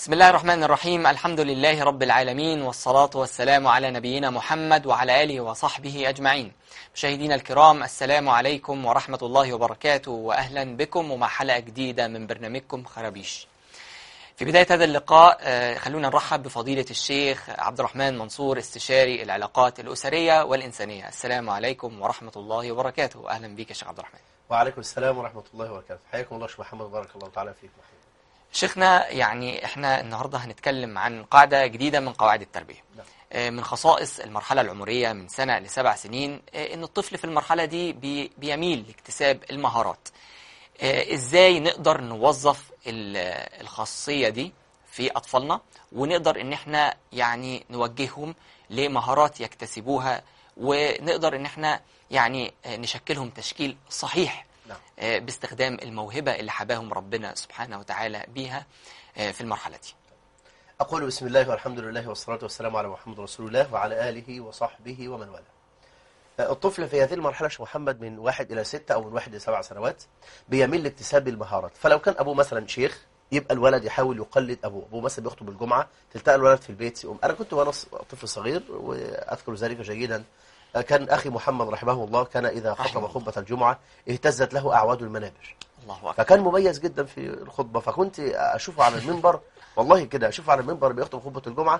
بسم الله الرحمن الرحيم الحمد لله رب العالمين والصلاة والسلام على نبينا محمد وعلى آله وصحبه أجمعين مشاهدينا الكرام السلام عليكم ورحمة الله وبركاته وأهلا بكم ومع حلقة جديدة من برنامجكم خرابيش في بداية هذا اللقاء آه، خلونا نرحب بفضيلة الشيخ عبد الرحمن منصور استشاري العلاقات الأسرية والإنسانية السلام عليكم ورحمة الله وبركاته أهلا بك يا شيخ عبد الرحمن وعليكم السلام ورحمة الله وبركاته حياكم الله شيخ محمد بارك الله تعالى فيك شيخنا يعني احنا النهارده هنتكلم عن قاعدة جديدة من قواعد التربية نعم. آه، من خصائص المرحلة العمرية من سنة لسبع سنين آه، ان الطفل في المرحلة دي بي- بيميل لاكتساب المهارات آه، ازاي نقدر نوظف ال- الخاصية دي في أطفالنا ونقدر ان احنا يعني نوجههم لمهارات يكتسبوها ونقدر ان احنا يعني آه، نشكلهم تشكيل صحيح نعم. آه، باستخدام الموهبة اللي حباهم ربنا سبحانه وتعالى بيها آه، في المرحلة دي أقول بسم الله والحمد لله والصلاة والسلام على محمد رسول الله وعلى آله وصحبه ومن والاه آه، الطفل في هذه المرحلة شيخ محمد من واحد إلى ستة أو من واحد إلى سبع سنوات بيميل لاكتساب المهارات فلو كان أبوه مثلا شيخ يبقى الولد يحاول يقلد أبوه أبوه مثلا بيخطب الجمعة تلتقى الولد في البيت يقوم أنا كنت وأنا ص- طفل صغير وأذكر ذلك جيدا آه، كان أخي محمد رحمه الله كان إذا رحمه خطب الله. خطبة الجمعة اهتزت له أعواد المنابر الله أكبر فكان مميز جدا في الخطبة فكنت أشوفه على المنبر والله كده أشوفه على المنبر بيخطب خطبة الجمعة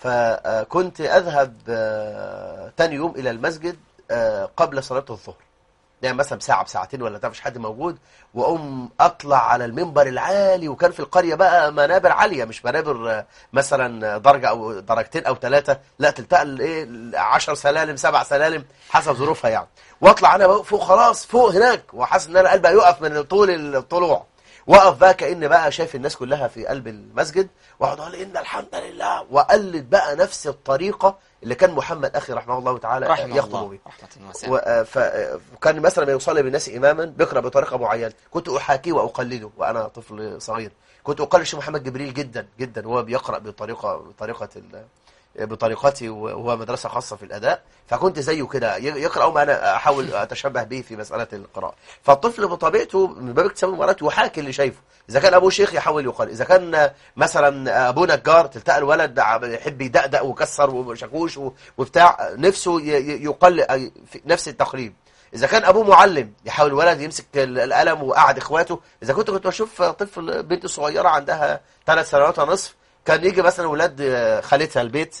فكنت أذهب آه، تاني يوم إلى المسجد آه، قبل صلاة الظهر يعني مثلا بساعة بساعتين ولا مفيش حد موجود وأقوم أطلع على المنبر العالي وكان في القرية بقى منابر عالية مش منابر آه، مثلا درجة أو درجتين أو ثلاثة لا تلتقى الإيه 10 سلالم سبع سلالم حسب ظروفها يعني واطلع أنا بقى فوق خلاص فوق هناك وحاسس إن أنا قلبي هيقف من طول الطلوع وقف بقى كأن بقى شايف الناس كلها في قلب المسجد واقعد اقول ان الحمد لله واقلد بقى نفس الطريقة اللي كان محمد اخي رحمه الله تعالى رحمه يخطب الله بها رحمة واسعة و- آه، ف- آه، وكان مثلا ما يصلي بالناس اماما بيقرا بطريقه معينه كنت احاكيه واقلده وانا طفل صغير كنت اقلد الشيخ محمد جبريل جدا جدا وهو بيقرا بطريقه بطريقه ال- بطريقتي وهو مدرسه خاصه في الاداء فكنت زيه كده ي- يقرا وما انا احاول اتشبه به في مساله القراءه فالطفل بطبيعته من باب اكتساب المهارات يحاكي اللي شايفه اذا كان ابوه شيخ يحاول يقلد اذا كان مثلا ابوه نجار تلتقى الولد يحب يدقدق ويكسر وشاكوش و- وبتاع نفسه ي- ي- يقلد أي- في نفس التقليد اذا كان ابوه معلم يحاول الولد يمسك ال- القلم وقعد اخواته اذا كنت كنت بشوف طفل بنت صغيره عندها ثلاث سنوات ونصف كان يجي مثلا ولاد خالتها البيت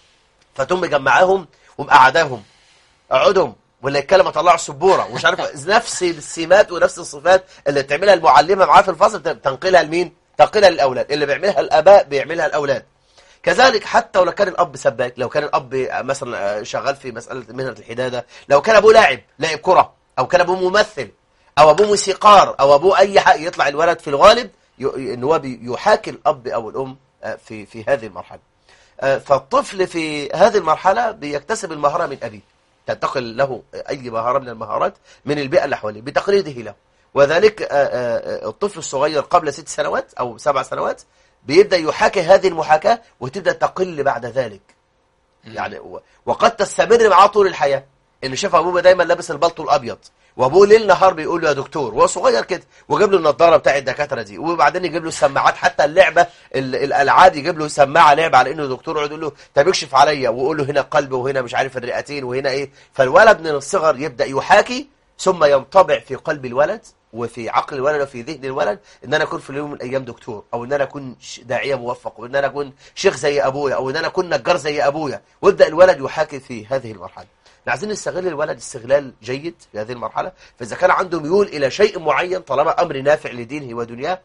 فتقوم مجمعاهم ومقعداهم اقعدهم واللي يتكلم اطلعه السبوره ومش عارف نفس السمات ونفس الصفات اللي بتعملها المعلمه معاه في الفصل تنقلها لمين؟ تنقلها للاولاد اللي بيعملها الاباء بيعملها الاولاد كذلك حتى ولو كان الاب سباك لو كان الاب مثلا شغال في مساله مهنه الحداده لو كان ابوه لاعب لاعب كره او كان ابوه ممثل او ابوه موسيقار او ابوه اي حاجه يطلع الولد في الغالب ي- ان هو بي- يحاكي الاب او الام آه، في في هذه المرحله آه، فالطفل في هذه المرحله بيكتسب المهاره من ابيه تنتقل له اي مهاره من المهارات من البيئه اللي حواليه بتقليده له وذلك آه، آه، آه، الطفل الصغير قبل ست سنوات او سبع سنوات بيبدا يحاكي هذه المحاكاه وتبدا تقل بعد ذلك يعني و- وقد تستمر معاه طول الحياة اللي شاف ابوه دايما لابس البلطو الابيض وابوه ليل نهار بيقول له يا دكتور وهو صغير كده وجاب له النضاره بتاع الدكاتره دي وبعدين يجيب له السماعات حتى اللعبه ال- الالعاب يجيب له سماعه لعبه على انه دكتور يقعد يقول له طب اكشف عليا ويقول له هنا القلب وهنا مش عارف الرئتين وهنا ايه فالولد من الصغر يبدا يحاكي ثم ينطبع في قلب الولد وفي عقل الولد وفي ذهن الولد ان انا اكون في اليوم من الايام دكتور او ان انا اكون ش- داعيه موفق وان انا اكون شيخ زي ابويا او ان انا اكون نجار زي ابويا ويبدا الولد يحاكي في هذه المرحله احنا عايزين نستغل الولد استغلال جيد في هذه المرحله فاذا كان عنده ميول الى شيء معين طالما امر نافع لدينه ودنياه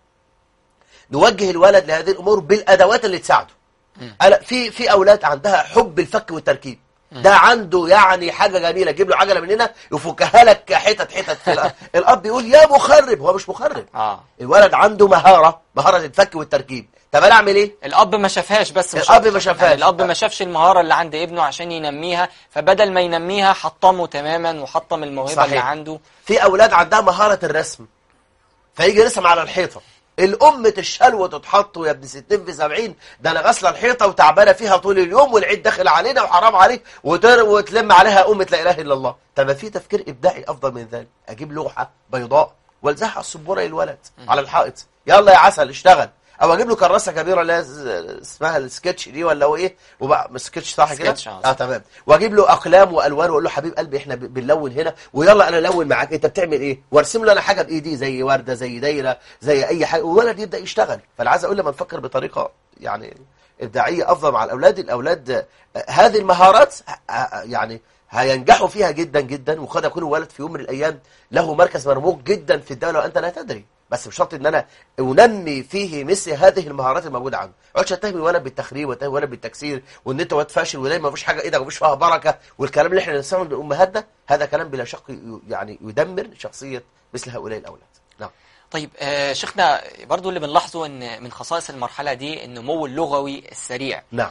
نوجه الولد لهذه الامور بالادوات اللي تساعده ألا في في اولاد عندها حب الفك والتركيب ده عنده يعني حاجه جميله جيب له عجله من هنا يفكها لك حتت حتت في الأ- الاب يقول يا مخرب هو مش مخرب اه الولد عنده مهاره مهاره الفك والتركيب طب انا اعمل ايه الاب ما شافهاش بس مش الأب أكتر. ما شافهاش. يعني الاب ما شافش المهاره اللي عند ابنه عشان ينميها فبدل ما ينميها حطمه تماما وحطم الموهبه صحيح. اللي عنده في اولاد عندها مهاره الرسم فيجي يرسم على الحيطه الأم تشهل وتتحط يا ابن ستين في سبعين ده أنا غاسلة الحيطة وتعبانة فيها طول اليوم والعيد داخل علينا وحرام عليك وتر وتلم عليها أمة لا إله إلا الله طب ما في تفكير إبداعي أفضل من ذلك أجيب لوحة بيضاء والزحها على السبورة للولد على الحائط يلا يا عسل اشتغل او اجيب له كراسه كبيره اللي هي ز- اسمها السكتش دي ولا هو ايه وبقى السكتش صح كده سكتش، آه. اه تمام واجيب له اقلام والوان واقول له حبيب قلبي احنا ب- بنلون هنا ويلا انا الون معاك انت بتعمل ايه وارسم له انا حاجه بايدي زي ورده زي دايره زي اي حاجه والولد يبدا يشتغل فانا عايز اقول لما نفكر بطريقه يعني ابداعيه افضل مع الاولاد الاولاد آه، هذه المهارات آه، آه، يعني هينجحوا فيها جدا جدا وقد يكون الولد في يوم من الايام له مركز مرموق جدا في الدوله وانت لا تدري بس بشرط ان انا انمي فيه مثل هذه المهارات الموجوده عنده ما اقعدش اتهم الولد بالتخريب واتهم الولد بالتكسير وان انت واد فاشل ودايما ما فيش حاجه ايدك ومفيش فيها بركه والكلام اللي احنا نسمعه من الامهات ده هذا كلام بلا شك ي- يعني يدمر شخصيه مثل هؤلاء الاولاد نعم طيب آه شيخنا برضو اللي بنلاحظه ان من خصائص المرحلة دي النمو اللغوي السريع نعم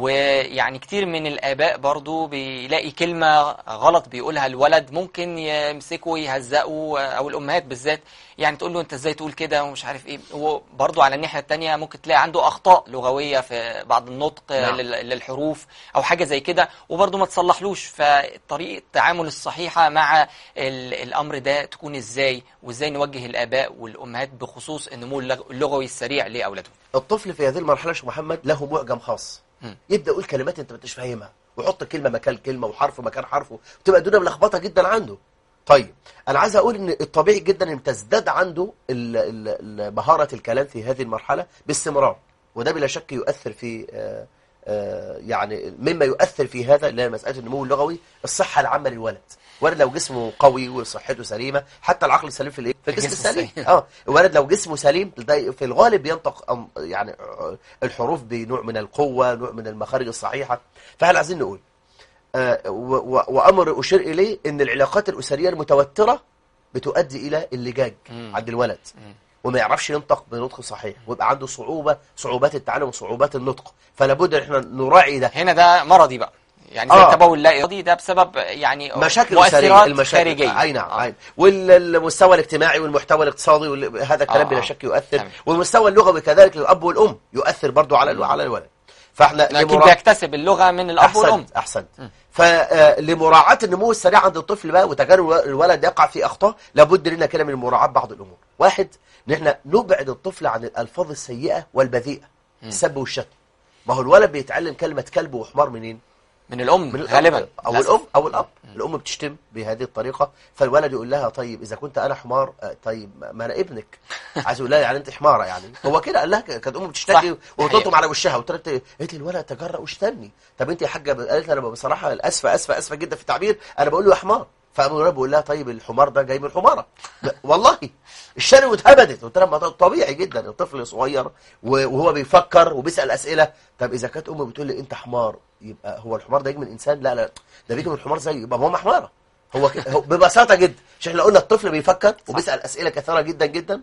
ويعني كتير من الآباء برضو بيلاقي كلمة غلط بيقولها الولد ممكن يمسكه يهزقه أو الأمهات بالذات يعني تقول له أنت إزاي تقول كده ومش عارف إيه هو برضو على الناحية التانية ممكن تلاقي عنده أخطاء لغوية في بعض النطق نعم. لل- للحروف أو حاجة زي كده وبرضو ما تصلحلوش فطريقة التعامل الصحيحة مع ال- الأمر ده تكون إزاي وإزاي نوجه الآباء والأمهات بخصوص النمو اللغ- اللغوي السريع لأولادهم الطفل في هذه المرحله يا شيخ محمد له معجم خاص مم. يبدا يقول كلمات انت ما انتش فاهمها ويحط كلمه مكان كلمه وحرف مكان حرفه تبقى الدنيا ملخبطه جدا عنده طيب انا عايز اقول ان الطبيعي جدا ان تزداد عنده ال- ال- ال- مهاره الكلام في هذه المرحله باستمرار وده بلا شك يؤثر في آه، آه، يعني مما يؤثر في هذا اللي هي مساله النمو اللغوي الصحه العامه للولد ولد لو جسمه قوي وصحته سليمه حتى العقل السليم في الايه في الجسم الجسم السليم السليم. اه الولد لو جسمه سليم ده في الغالب ينطق أم- يعني آه، الحروف بنوع من القوه نوع من المخارج الصحيحه فاحنا عايزين نقول آه، و- و- وامر اشير اليه ان العلاقات الاسريه المتوتره بتؤدي الى اللجاج مم. عند الولد مم. وما يعرفش ينطق بنطق صحيح ويبقى عنده صعوبه صعوبات التعلم وصعوبات النطق فلا بد ان احنا نراعي ده هنا ده مرضي بقى يعني زي آه. التبول لا إرادي ده بسبب يعني مشاكل مؤثرات أسرية المشاكل خارجية اي نعم آه. أي. والمستوى الاجتماعي والمحتوى الاقتصادي وال- هذا الكلام آه، بلا آه. شك يؤثر تمام. والمستوى اللغوي كذلك للاب والام يؤثر برضو على ال- على الولد فاحنا اكيد لمرا- بيكتسب اللغة من الأب والأم احسنت احسنت فلمراعاه النمو السريع عند الطفل بقى وتجنب الولد يقع في اخطاء لابد لنا كده من مراعاه بعض الامور واحد ان احنا نبعد الطفل عن الالفاظ السيئه والبذيئه السب والشتم ما هو الولد بيتعلم كلمه كلب وحمار منين من الأم من الأب غالبا او للأسف. الام او الاب الام بتشتم بهذه الطريقه فالولد يقول لها طيب اذا كنت انا حمار آه، طيب ما- ما انا ابنك عايز يقول لها يعني انت حماره يعني هو كده قال لها ك- كانت امه بتشتكي صح. وتلطم حقيقة. على وشها قلت لها قالت لي الولد تجرأ واشتمني طب انت يا حاجه قالت لي انا بصراحه اسفه اسفه اسفه جدا في التعبير انا بقول له يا حمار فقام الولد بيقول لها طيب الحمار ده جاي من الحماره ب- والله الشارع واتهبدت قلت لها ما ده طبيعي جدا الطفل صغير و- وهو بيفكر وبيسال اسئله طب اذا كانت امه بتقول لي انت حمار يبقى هو الحمار ده يجي من انسان لا لا ده بيجي من الحمار زيه يبقى ماما حماره هو, ك... هو ببساطه جدا مش احنا قلنا الطفل بيفكر وبيسال اسئله كثيره جدا جدا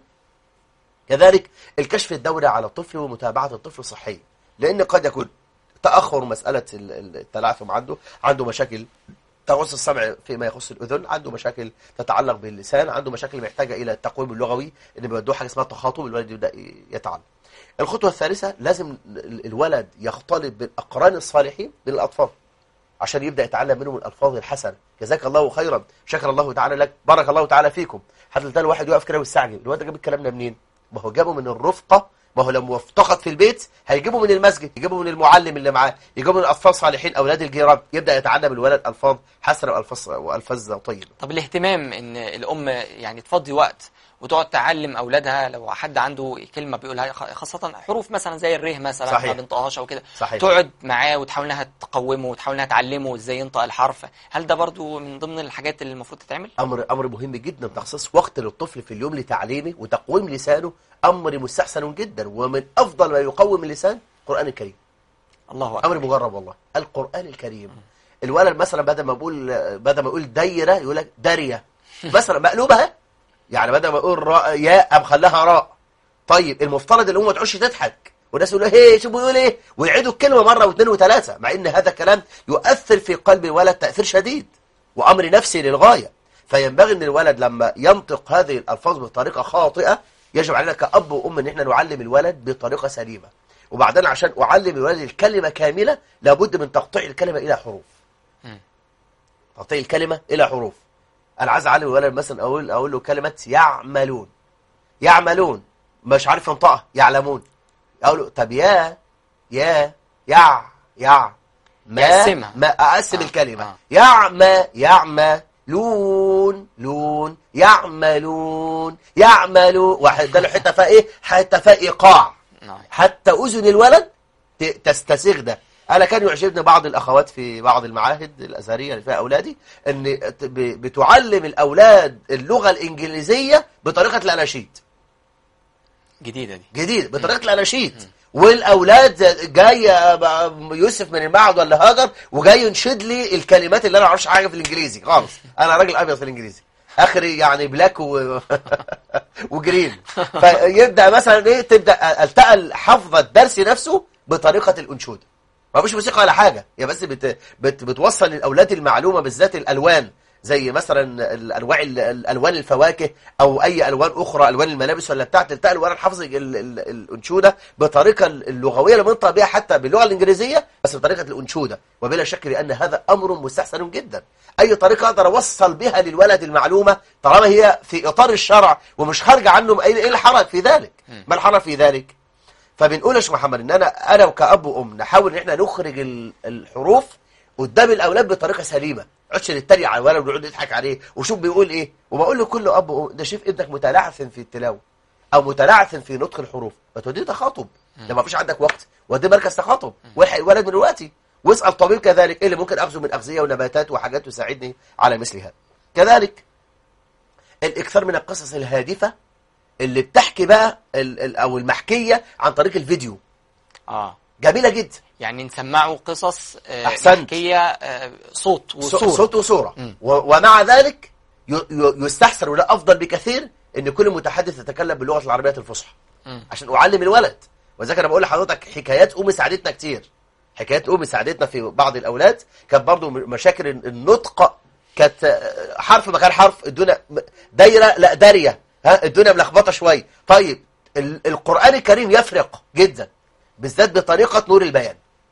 كذلك الكشف الدوري على الطفل ومتابعه الطفل صحيا لان قد يكون تاخر مساله ال- ال- التلعثم عنده عنده مشاكل تخص السمع فيما يخص الاذن عنده مشاكل تتعلق باللسان عنده مشاكل محتاجه الى التقويم اللغوي ان بيودوه حاجه اسمها التخاطب الولد يبدا يتعلم الخطوه الثالثه لازم ال- الولد يختلط بالاقران الصالحين من الاطفال عشان يبدا يتعلم منهم الالفاظ الحسنه جزاك الله خيرا شكر الله تعالى لك بارك الله تعالى فيكم حتى تلاقي الواحد يقف كده ويستعجب الواد ده جاب الكلام ده منين ما هو جابه من الرفقه ما هو لما افتقد في البيت هيجيبه من المسجد يجيبه من المعلم اللي معاه يجيبه من اطفال صالحين اولاد الجيران يبدا يتعلم الولد الفاظ حسنه والفاظ والفاظ طيبه طب الاهتمام ان الام يعني تفضي وقت وتقعد تعلم اولادها لو حد عنده كلمه بيقولها خ- خاصه حروف مثلا زي الره مثلا صحيح. ما بينطقهاش او كده صحيح. تقعد معاه وتحاول انها تقومه وتحاول انها تعلمه ازاي ينطق الحرف هل ده برضو من ضمن الحاجات اللي المفروض تتعمل امر امر مهم جدا تخصيص وقت للطفل في اليوم لتعليمه وتقويم لسانه امر مستحسن جدا ومن افضل ما يقوم اللسان القران الكريم الله اكبر امر مجرب والله القران الكريم الولد مثلا بدل ما بقول بدل ما يقول دايره يقول لك داريه مثلا مقلوبها يعني بدل ما يقول راء ياء قام خلاها راء طيب المفترض الام ما تقعدش تضحك والناس يقولوا ايه شو بيقول ايه ويعيدوا الكلمه مره واثنين وثلاثه مع ان هذا الكلام يؤثر في قلب الولد تاثير شديد وامر نفسي للغايه فينبغي ان الولد لما ينطق هذه الالفاظ بطريقه خاطئه يجب علينا كاب وام ان احنا نعلم الولد بطريقه سليمه وبعدين عشان اعلم الولد الكلمه كامله لابد من تقطيع الكلمه الى حروف مم. تقطيع الكلمه الى حروف انا عايز اعلم الولد مثلا اقول اقول له كلمه يعملون يعملون مش عارف ينطقها يعلمون اقول طب يا يا يع يع ما يقسمها. ما اقسم آه، الكلمه آه. يعمى يعمى لون لون يعملون يعملون واحد ده له حته فيها ايه حته فيها ايقاع نعم حتى اذن الولد ت- تستسيغ ده انا كان يعجبني بعض الاخوات في بعض المعاهد الازهريه اللي فيها اولادي ان ت- ب- بتعلم الاولاد اللغه الانجليزيه بطريقه الاناشيد جديدة دي جديد بطريقه الاناشيد والاولاد جاي آه، يوسف من المعهد ولا هاجر وجاي ينشد لي الكلمات اللي انا ما اعرفش حاجه في الانجليزي خالص انا راجل ابيض في الانجليزي اخري يعني بلاك و... وجرين فيبدا مثلا ايه تبدا التقى حفظ الدرس نفسه بطريقه الانشوده ما فيش موسيقى ولا حاجه هي بس بت... بت... بتوصل للاولاد المعلومه بالذات الالوان زي مثلا الانواع ال- الالوان الفواكه او اي الوان اخرى الوان الملابس ولا بتاع تلتقى الولد حافظ ال- ال- الانشوده بطريقه اللغويه اللي بينطق بيها حتى باللغه الانجليزيه بس بطريقه الانشوده وبلا شك بان هذا امر مستحسن جدا اي طريقه اقدر اوصل بها للولد المعلومه طالما هي في اطار الشرع ومش خارجه عنه ايه إيه الحرج في ذلك ما الحرج في ذلك فبنقول يا شيخ محمد ان انا انا وكاب وام نحاول ان احنا نخرج ال- الحروف قدام الاولاد بطريقه سليمه ما نقعدش نتريق على الولد ونقعد نضحك عليه وشوف بيقول ايه وبقول لكل اب وام ده شوف ابنك متلعثم في التلاوه او متلعثم في نطق الحروف ما توديه تخاطب لما ما فيش عندك وقت وديه مركز تخاطب والحق الولد من دلوقتي واسال طبيب كذلك ايه اللي ممكن اخذه من اغذيه ونباتات وحاجات تساعدني على مثل هذا كذلك الاكثار من القصص الهادفه اللي بتحكي بقى ال ال او المحكيه عن طريق الفيديو اه جميله جدا يعني نسمعه قصص آه، أحسنت. محكية آه، صوت وصورة صوت وصوره مم. و- ومع ذلك ي- ي- يستحسن ولا افضل بكثير ان كل متحدث يتكلم باللغه العربيه الفصحى مم. عشان اعلم الولد وذلك انا بقول لحضرتك حكايات امي ساعدتنا كتير حكايات امي ساعدتنا في بعض الاولاد كانت برضو م- مشاكل النطق كانت آه، حرف مكان حرف الدنيا م- دايره لا داريه ها الدنيا ملخبطه شويه طيب ال- القران الكريم يفرق جدا بالذات بطريقه نور البيان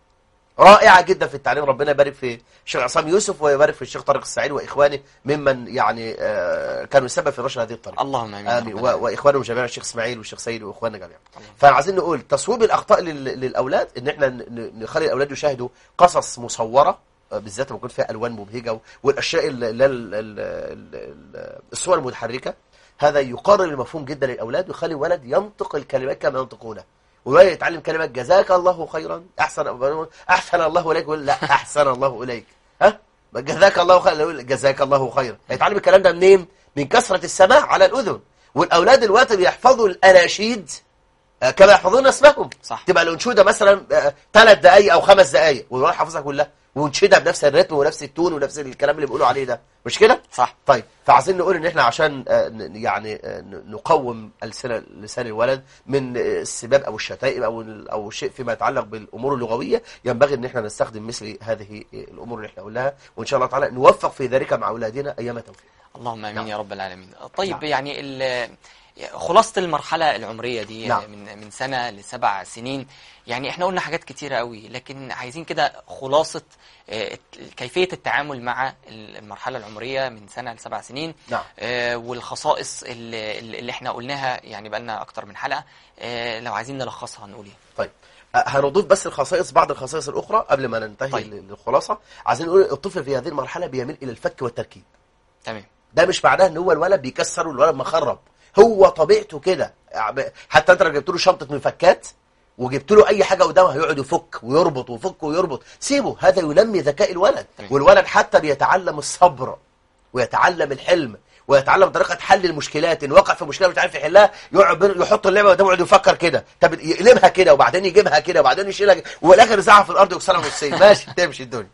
رائعة جدا في التعليم ربنا يبارك في الشيخ عصام يوسف ويبارك في الشيخ طارق السعيد وإخوانه ممن يعني آه، كانوا السبب في نشر هذه الطريقة اللهم امين آمين رب و- العالمين. وإخوانهم جميعا الشيخ إسماعيل والشيخ سيد وإخواننا جميعا فعايزين نقول تصويب الأخطاء لل- للأولاد إن إحنا ن- ن- نخلي الأولاد يشاهدوا قصص مصورة آه، بالذات لما يكون فيها ألوان مبهجة والأشياء ال- ال- ال- ال- ال- الصور المتحركة هذا يقرر المفهوم جدا للأولاد ويخلي الولد ينطق الكلمات كما ينطقونها والولد يتعلم كلمة جزاك الله خيرا أحسن أحسن الله إليك يقول لا أحسن الله إليك ها جزاك الله خيرا يقول جزاك الله خيرا هيتعلم الكلام ده منين من كثرة السماع على الأذن والأولاد دلوقتي بيحفظوا الأناشيد آه، كما يحفظون اسمهم صح. تبقى الأنشودة مثلا ثلاث دقايق أو خمس دقايق والولد حافظها كلها وينشدها بنفس الريتم ونفس التون ونفس الكلام اللي بيقولوا عليه ده مش كده؟ صح طيب فعايزين نقول ان احنا عشان آه، ن- يعني آه، ن- نقوم السنة لسان الولد من آه، السباب او الشتائم او ال- او شيء فيما يتعلق بالامور اللغويه ينبغي ان احنا نستخدم مثل هذه آه، الامور اللي احنا قلناها وان شاء الله تعالى نوفق في ذلك مع اولادنا ايام توفيق اللهم امين نعم. يا رب العالمين طيب نعم. يعني ال- خلاصة المرحلة العمرية دي نعم. من من سنة لسبع سنين يعني احنا قلنا حاجات كتيرة قوي لكن عايزين كده خلاصة آه، كيفية التعامل مع المرحلة العمرية من سنة لسبع سنين نعم. آه، والخصائص اللي, اللي احنا قلناها يعني بقالنا أكتر من حلقة آه، لو عايزين نلخصها هنقول ايه طيب آه، هنضيف بس الخصائص بعض الخصائص الاخرى قبل ما ننتهي طيب. طيب. للخلاصه عايزين نقول الطفل في هذه المرحله بيميل الى الفك والتركيب تمام ده مش معناه ان هو الولد بيكسر والولد مخرب هو طبيعته كده يعني حتى انت لو جبت له شنطه مفكات وجبت له اي حاجه قدامه هيقعد يفك ويربط ويفك ويربط سيبه هذا ينمي ذكاء الولد تمام. والولد حتى بيتعلم الصبر ويتعلم الحلم ويتعلم طريقه حل المشكلات ان وقع في مشكله مش عارف يحلها يقعد بين- يحط اللعبه قدامه ويقعد يفكر كده طب يقلبها كده وبعدين يجيبها كده وبعدين يشيلها كده، وفي الاخر يزعها في الارض ويكسرها نصين ماشي تمشي الدنيا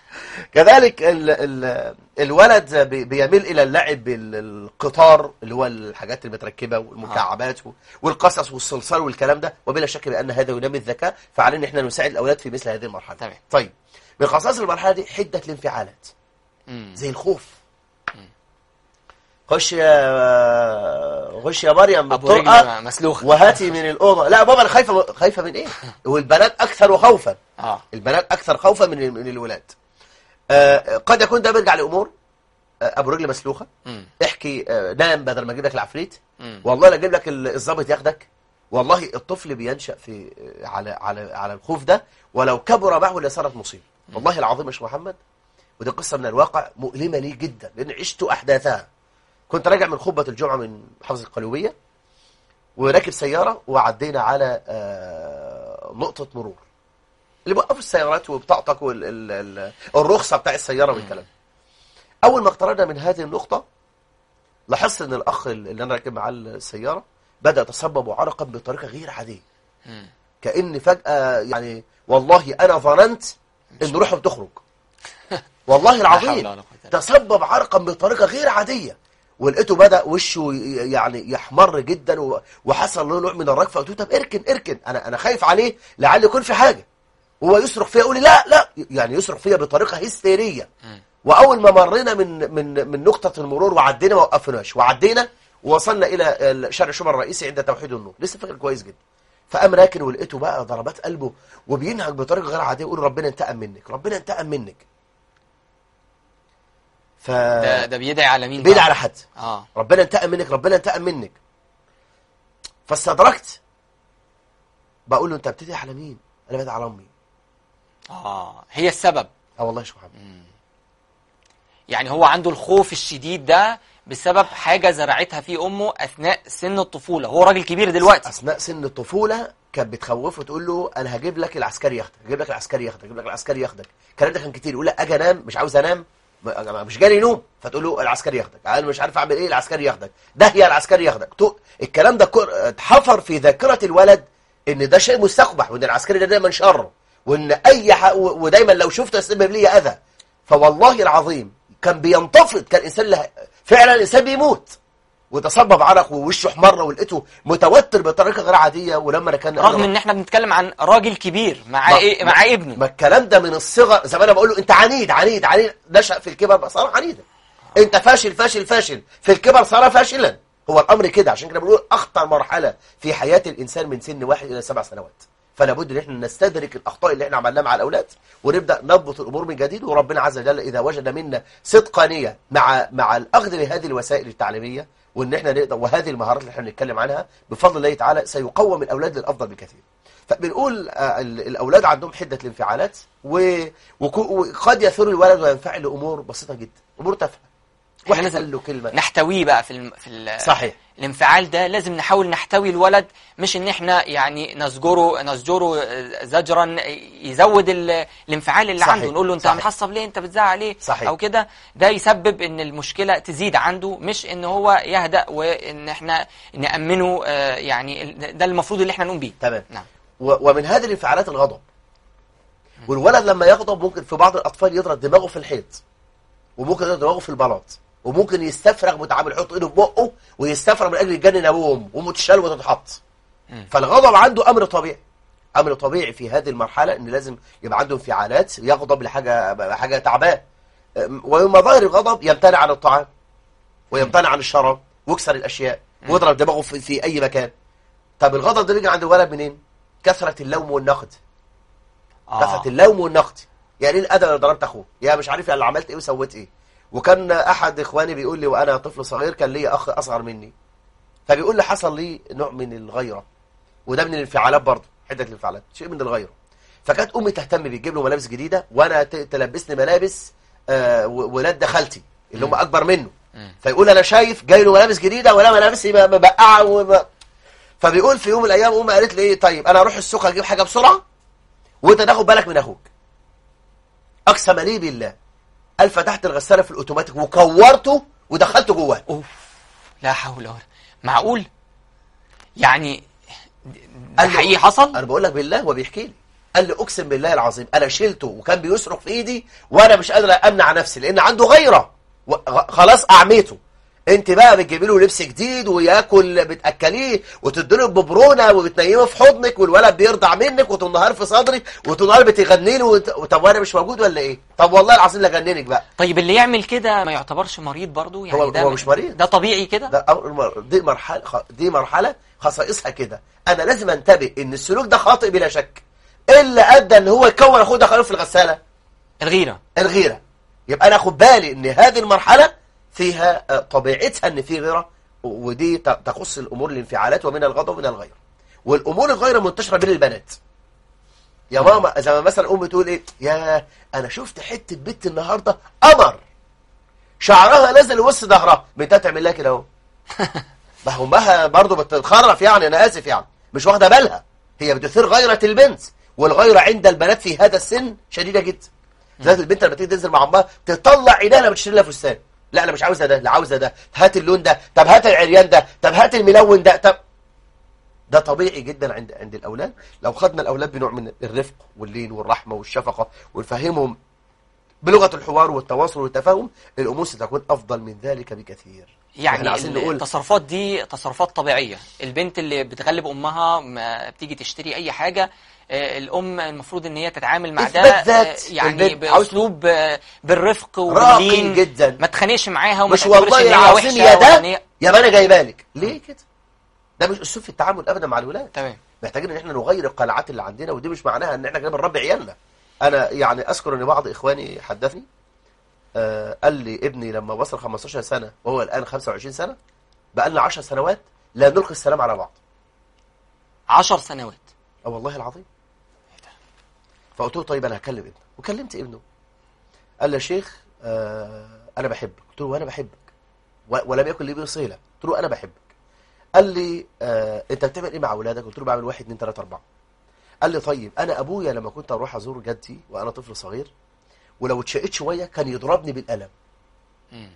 كذلك ال ال الولد بي- بيميل الى اللعب بالقطار اللي هو الحاجات المتركبه والمكعبات والقصص والصلصال والكلام ده وبلا شك بان هذا ينمي الذكاء فعلينا ان احنا نساعد الاولاد في مثل هذه المرحله تمام. طيب من خصائص المرحله دي حده الانفعالات مم. زي الخوف خش يا خش يا مريم أبو بالطرقه رجل مسلوخ وهاتي من الاوضه لا بابا انا خايفه خايفه من ايه والبنات اكثر خوفا اه البنات اكثر خوفا من من الولاد آه، قد يكون ده بيرجع لامور آه، ابو رجل مسلوخه مم. احكي آه، نام بدل ما اجيب لك العفريت مم. والله لا اجيب لك ال- الضابط ياخدك والله الطفل بينشأ في على على على الخوف ده ولو كبر معه لصارت مصيبة والله العظيم يا شيخ محمد ودي قصة من الواقع مؤلمة لي جدا لأن عشت أحداثها كنت راجع من خطبة الجمعة من محافظة القليوبية وراكب سيارة وعدينا على آه، نقطة مرور اللي بوقفوا السيارات وبطاقتك والرخصة بتاع السيارة والكلام أول ما اقتربنا من هذه النقطة لاحظت ان الاخ اللي انا راكب معاه السياره بدا يتصبب عرقا بطريقه غير عاديه مم. كان فجاه يعني والله انا ظننت ان روحه بتخرج والله حول العظيم ولا قوة إلا تسبب عرقا بطريقه غير عاديه ولقيته بدا وشه ي- يعني يحمر جدا و- وحصل له نوع من الرجفه قلت له طب اركن اركن انا انا خايف عليه لعل يكون في حاجه هو يصرخ فيا يقول لي لا لا يعني يصرخ فيا بطريقه هستيريه مم. واول ما مرينا من من من نقطه المرور وعدينا ما وقفناش وعدينا ووصلنا الى ال- شارع شبرا الرئيسي عند توحيد النور لسه فاكر كويس جدا فقام راكن ولقيته بقى ضربات قلبه وبينهج بطريقه غير عاديه يقول ربنا انتقم منك ربنا انتقم منك ف ده ده بيدعي على مين بيدعي بقى؟ على حد اه ربنا انتقم منك ربنا انتقم منك فاستدركت بقول له انت بتدعي على مين انا بدعي على امي اه هي السبب اه والله يا شيخ محمد يعني هو عنده الخوف الشديد ده بسبب حاجة زرعتها فيه أمه أثناء سن الطفولة هو راجل كبير دلوقتي اثناء سن الطفوله كانت بتخوفه تقول له انا هجيب لك العسكري ياخدك هجيب لك العسكري ياخدك هجيب لك العسكري ياخدك الكلام ده كان كتير يقول لك اجي انام مش عاوز انام م- مش جالي نوم فتقول له العسكري ياخدك انا مش عارف اعمل ايه العسكري ياخدك ده هي العسكري ياخدك تو- الكلام ده كر- اتحفر في ذاكره الولد ان ده شيء مستقبح وان العسكري ده دايما شر وان اي ح... و- ودايما لو شفته يسبب لي اذى فوالله العظيم كان بينتفض كان انسان له... فعلا الانسان بيموت وتصبب عرق ووشه احمر ولقيته متوتر بطريقه غير عاديه ولما أنا كان رغم ان احنا بنتكلم عن راجل كبير معاه ما- ايه ما- معاه ابنه ما الكلام ده من الصغر زي ما انا بقول له انت عنيد عنيد عنيد نشأ في الكبر بقى صار عنيدا انت فاشل فاشل فاشل في الكبر صار فاشلا هو الامر كده عشان كده بنقول اخطر مرحله في حياه الانسان من سن واحد الى سبع سنوات فلا بد ان احنا نستدرك الاخطاء اللي احنا عملناها مع الاولاد ونبدا نضبط الامور من جديد وربنا عز وجل اذا وجد منا صدق نيه مع مع الاخذ بهذه الوسائل التعليميه وان احنا نقدر وهذه المهارات اللي احنا بنتكلم عنها بفضل الله تعالى سيقوم الاولاد للافضل بكثير فبنقول آه، ال- الاولاد عندهم حده الانفعالات و- وكو- وقد يثور الولد وينفعل لامور بسيطه جدا امور تافهه احنا واحد لازم قال له كلمه نحتويه بقى في الم... في ال... صحيح الانفعال ده لازم نحاول نحتوي الولد مش ان احنا يعني نزجره نزجره آه، زجرا يزود ال... الانفعال اللي صحيح. عنده نقول له انت صحيح. محصب ليه انت بتزعق ليه صحيح. او كده ده يسبب ان المشكله تزيد عنده مش ان هو يهدأ وان احنا نأمنه آه، يعني ال- ده المفروض اللي احنا نقوم بيه تمام نعم و- ومن هذه الانفعالات الغضب والولد لما يغضب ممكن في بعض الاطفال يضرب دماغه في الحيط وممكن يضرب دماغه في البلاط وممكن يستفرغ متعامل يحط ايده في بقه ويستفرغ من اجل يجنن ابوه وامه وامه تشال وتتحط مم. فالغضب عنده امر طبيعي امر طبيعي في هذه المرحله ان لازم يبقى عنده انفعالات يغضب لحاجه حاجه تعباه أم، ومن مظاهر الغضب يمتنع عن الطعام ويمتنع عن الشراب ويكسر الاشياء ويضرب دماغه في, في اي مكان طب الغضب ده بيجي عند الولد منين كثره اللوم والنقد كثره اللوم والنقد يعني ايه الادب اللي ضربت اخوه يا مش عارف اللي عملت ايه وسويت ايه وكان احد اخواني بيقول لي وانا طفل صغير كان لي اخ اصغر مني فبيقول لي حصل لي نوع من الغيره وده من الانفعالات برضه حده الانفعالات شيء من الغيره فكانت امي تهتم بيه تجيب له ملابس جديده وانا ت- تلبسني ملابس آه و- ولاد خالتي اللي هم اكبر منه مم. فيقول انا شايف جاي له ملابس جديده ولا ملابسي م- مبقعه وم... فبيقول في يوم من الايام امي قالت لي ايه طيب انا اروح السوق اجيب حاجه بسرعه وانت تاخد بالك من اخوك اقسم لي بالله قال فتحت الغساله في الاوتوماتيك وكورته ودخلته جواه اوف لا حول ولا معقول يعني ده قال له- حقيقي حصل انا بقول لك بالله هو بيحكي لي قال لي اقسم بالله العظيم انا شلته وكان بيصرخ في ايدي وانا مش قادر امنع نفسي لان عنده غيره و- غ- خلاص اعميته انت بقى بتجيبي له لبس جديد وياكل بتاكليه وتديله ببرونه وبتنيمه في حضنك والولد بيرضع منك وطول النهار في صدرك وطول النهار بتغني له وت... طب وانا مش موجود ولا ايه طب والله العظيم لا اجننك بقى طيب اللي يعمل كده ما يعتبرش مريض برضو يعني هو- ده هو مش مريض. ده طبيعي كده ده أول مر... دي مرحله خ... دي مرحله خصائصها كده انا لازم انتبه ان السلوك ده خاطئ بلا شك الا ادى ان هو يكون اخوه دخله في الغساله الغيرة الغيره يبقى انا اخد بالي ان هذه المرحله فيها آه، طبيعتها ان في غيره و- ودي ت- تخص الامور الانفعالات ومن الغضب ومن الغيره والامور الغير منتشره بين البنات يا ماما زي ما مثلا ام تقول ايه يا انا شفت حته بنت النهارده قمر شعرها نزل وسط ظهرها بنتها تعمل لها كده اهو ما هو امها برضه بتتخرف يعني انا اسف يعني مش واخده بالها هي بتثير غيره البنت والغيره عند البنات في هذا السن شديده جدا ذات البنت لما تيجي تنزل مع امها تطلع عينها لما تشتري لها فستان لا انا مش عاوزه ده لا عاوزه ده هات اللون ده طب هات العريان ده طب هات الملون ده طب ده طبيعي جدا عند عند الاولاد لو خدنا الاولاد بنوع من الرفق واللين والرحمه والشفقه ونفهمهم بلغه الحوار والتواصل والتفاهم الامور ستكون افضل من ذلك بكثير إحنا يعني عايزين نقول التصرفات دي تصرفات طبيعية البنت اللي بتغلب أمها ما بتيجي تشتري أي حاجة آه، الأم المفروض إن هي تتعامل مع ده إثبات ذات. آه، يعني البنت عاوز- بأسلوب آه، بالرفق راقي واللين جدا ما تخانقش معاها وما مش تعتبرش والله إن هي العظيم وحشة يا ولا ده إن هي- يا ما انا جايبها لك ليه كده ده مش اسلوب في التعامل ابدا مع الولاد تمام محتاجين ان احنا نغير القناعات اللي عندنا ودي مش معناها ان احنا كده بنربي عيالنا انا يعني اذكر ان بعض اخواني حدثني آه قال لي ابني لما وصل 15 سنه وهو الان 25 سنه بقى لنا 10 سنوات لا نلقي السلام على بعض عشر سنوات اه والله العظيم فقلت له طيب انا هكلم ابنه وكلمت ابنه قال لي يا شيخ آه انا بحبك قلت له وانا بحبك و- ولم يكن لي به صله قلت له انا بحبك قال لي آه انت بتعمل ايه مع اولادك قلت له بعمل واحد اتنين تلاته اربعه قال لي طيب انا ابويا لما كنت اروح ازور جدتي وانا طفل صغير ولو اتشقيت شويه كان يضربني بالقلم مم.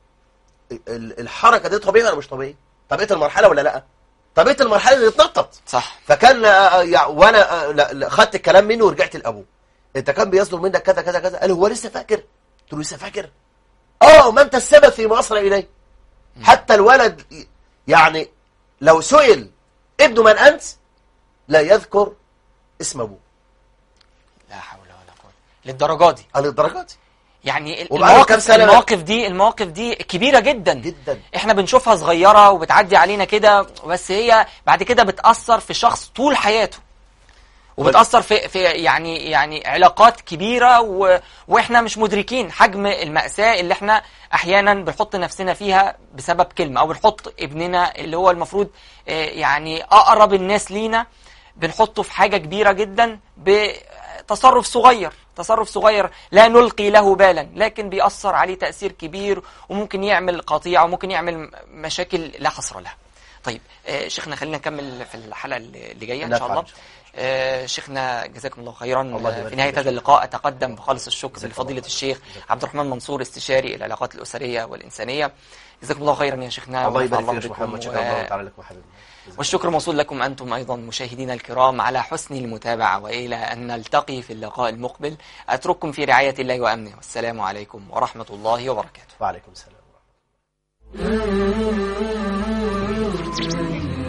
ال- الحركه دي طبيعي ولا مش طبيعي طبيعه المرحله ولا لا طبيعه المرحله اللي يتنطط صح فكان آه، يع- وانا آه، لا- لا، خدت الكلام منه ورجعت لابوه انت كان بيصدر منك كذا كذا كذا قال هو لسه فاكر قلت له لسه فاكر اه ما انت السبب فيما وصل اليه حتى الولد ي- يعني لو سئل ابن من انت لا يذكر اسم ابوه لا حول ولا قوة للدرجة دي قال الدرجات يعني وبقاله كام المواقف سنة؟ المواقف دي المواقف دي كبيرة جدا جدا احنا بنشوفها صغيرة وبتعدي علينا كده بس هي بعد كده بتأثر في شخص طول حياته وبتأثر في في يعني يعني علاقات كبيرة و واحنا مش مدركين حجم المأساة اللي احنا احيانا بنحط نفسنا فيها بسبب كلمة او بنحط ابننا اللي هو المفروض آه، يعني اقرب الناس لينا بنحطه في حاجة كبيرة جدا بتصرف صغير تصرف صغير لا نلقي له بالا لكن بيأثر عليه تأثير كبير وممكن يعمل قطيعة وممكن يعمل مشاكل لا حصر لها طيب آه، شيخنا خلينا نكمل في الحلقة اللي جاية إن شاء نفعل الله إن شاء الله. آه، شيخنا جزاكم الله خيرا الله آه، يبارك في نهاية فيك. هذا اللقاء أتقدم بخالص الشكر جزاك لفضيلة الله. الشيخ جزاك عبد الرحمن منصور استشاري العلاقات الأسرية والإنسانية جزاكم الله خيرا يا شيخنا الله ونفع يبارك فيك يا بكم محمد شكرا و- الله تعالى لك وحبيبنا والشكر موصول لكم أنتم أيضا مشاهدينا الكرام على حسن المتابعة وإلى أن نلتقي في اللقاء المقبل أترككم في رعاية الله وأمنه والسلام عليكم ورحمة الله وبركاته وعليكم السلام